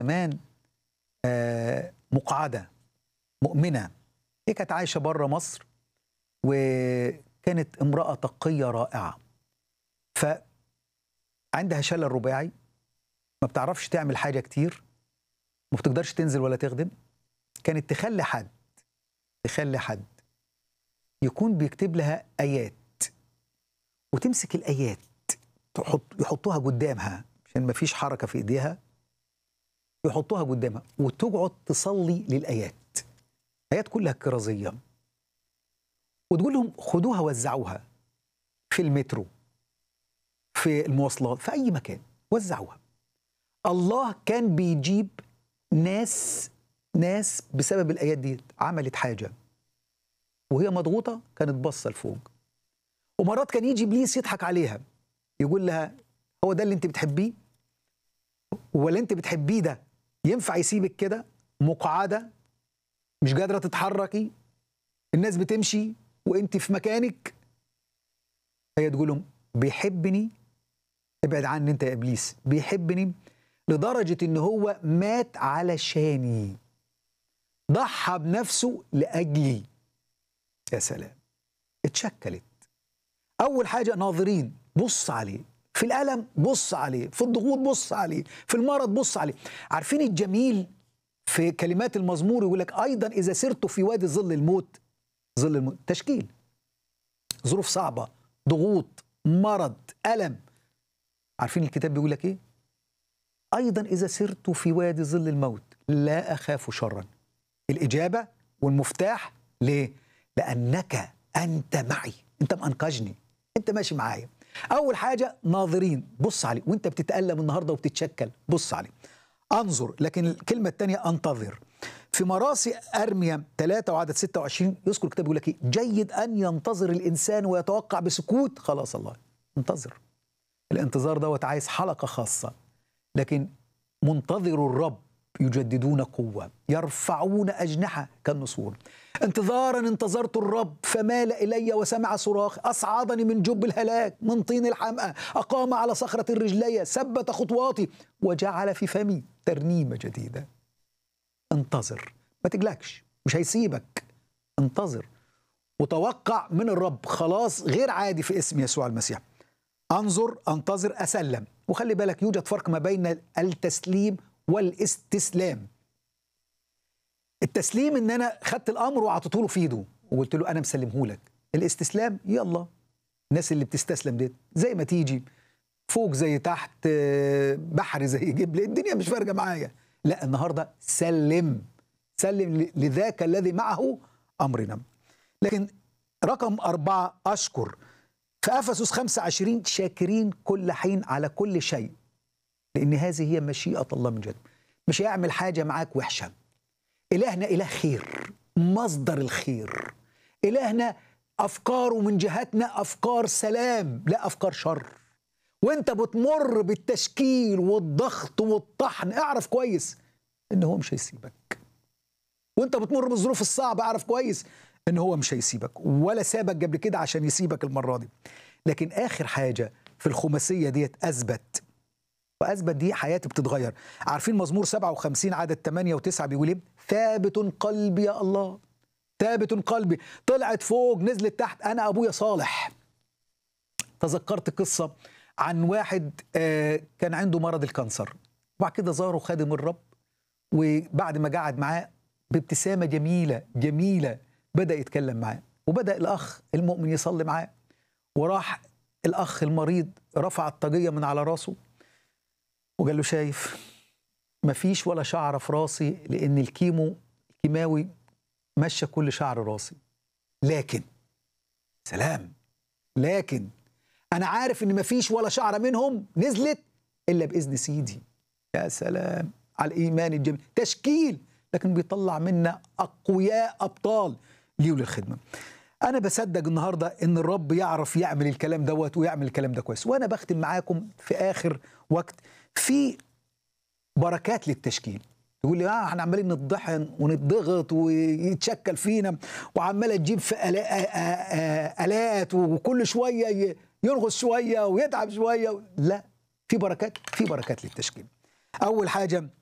كمان آه مقعده مؤمنه هي كانت عايشه بره مصر وكانت امراه تقيه رائعه فعندها شلل رباعي ما بتعرفش تعمل حاجه كتير ما بتقدرش تنزل ولا تخدم كانت تخلي حد تخلي حد يكون بيكتب لها ايات وتمسك الايات تحط يحطوها قدامها عشان ما فيش حركه في ايديها يحطوها قدامها وتقعد تصلي للايات ايات كلها كرازيه وتقول لهم خدوها وزعوها في المترو في المواصلات في اي مكان وزعوها الله كان بيجيب ناس ناس بسبب الايات دي عملت حاجه وهي مضغوطه كانت باصه لفوق ومرات كان يجي ابليس يضحك عليها يقول لها هو ده اللي انت بتحبيه ولا انت بتحبيه ده ينفع يسيبك كده مقعده مش قادره تتحركي الناس بتمشي وانت في مكانك هي تقول لهم بيحبني ابعد عني انت يا ابليس بيحبني لدرجه ان هو مات علشاني ضحى بنفسه لاجلي يا سلام اتشكلت اول حاجه ناظرين بص عليه في الالم بص عليه في الضغوط بص عليه في المرض بص عليه عارفين الجميل في كلمات المزمور يقول لك ايضا اذا سرت في وادي ظل الموت ظل الموت تشكيل ظروف صعبه ضغوط مرض الم عارفين الكتاب بيقول لك ايه ايضا اذا سرت في وادي ظل الموت لا اخاف شرا الاجابه والمفتاح ليه لانك انت معي انت مأنقذني انت ماشي معايا اول حاجه ناظرين بص عليه وانت بتتالم النهارده وبتتشكل بص عليه انظر لكن الكلمه الثانيه انتظر في مراسي ارميا 3 وعدد 26 يذكر الكتاب يقول لك ايه جيد ان ينتظر الانسان ويتوقع بسكوت خلاص الله انتظر الانتظار دوت عايز حلقه خاصه لكن منتظر الرب يجددون قوة يرفعون أجنحة كالنسور انتظارا انتظرت الرب فمال إلي وسمع صراخ أصعدني من جب الهلاك من طين الحمأة أقام على صخرة الرجلية ثبت خطواتي وجعل في فمي ترنيمة جديدة انتظر ما تقلقش مش هيسيبك انتظر وتوقع من الرب خلاص غير عادي في اسم يسوع المسيح انظر انتظر اسلم وخلي بالك يوجد فرق ما بين التسليم والاستسلام التسليم ان انا خدت الامر وعطيته له في ايده وقلت له انا مسلمه لك الاستسلام يلا الناس اللي بتستسلم ديت زي ما تيجي فوق زي تحت بحر زي جبل الدنيا مش فارقه معايا لا النهارده سلم سلم لذاك الذي معه امرنا لكن رقم أربعة أشكر في أفسس 25 شاكرين كل حين على كل شيء لأن هذه هي مشيئة الله من جد مش هيعمل حاجة معاك وحشة إلهنا إله خير مصدر الخير إلهنا أفكاره من جهتنا أفكار سلام لا أفكار شر وانت بتمر بالتشكيل والضغط والطحن اعرف كويس ان هو مش هيسيبك وانت بتمر بالظروف الصعبة اعرف كويس ان هو مش هيسيبك ولا سابك قبل كده عشان يسيبك المرة دي لكن اخر حاجة في الخماسية ديت اثبت واثبت دي حياتي بتتغير عارفين مزمور 57 عدد 8 و9 بيقول ايه ثابت قلبي يا الله ثابت قلبي طلعت فوق نزلت تحت انا ابويا صالح تذكرت قصه عن واحد كان عنده مرض الكانسر وبعد كده زاره خادم الرب وبعد ما قعد معاه بابتسامه جميله جميله بدا يتكلم معاه وبدا الاخ المؤمن يصلي معاه وراح الاخ المريض رفع الطاقيه من على راسه وقال له شايف مفيش ولا شعره في راسي لان الكيمو الكيماوي مشى كل شعر راسي لكن سلام لكن انا عارف ان مفيش ولا شعره منهم نزلت الا باذن سيدي يا سلام على الايمان الجميل تشكيل لكن بيطلع منا اقوياء ابطال ليه للخدمه انا بصدق النهارده ان الرب يعرف يعمل الكلام دوت ويعمل الكلام ده كويس وانا بختم معاكم في اخر وقت في بركات للتشكيل تقول لي اه احنا عمالين نطحن ونضغط ويتشكل فينا وعماله تجيب في الات وكل شويه يرغص شويه ويتعب شويه لا في بركات في بركات للتشكيل اول حاجه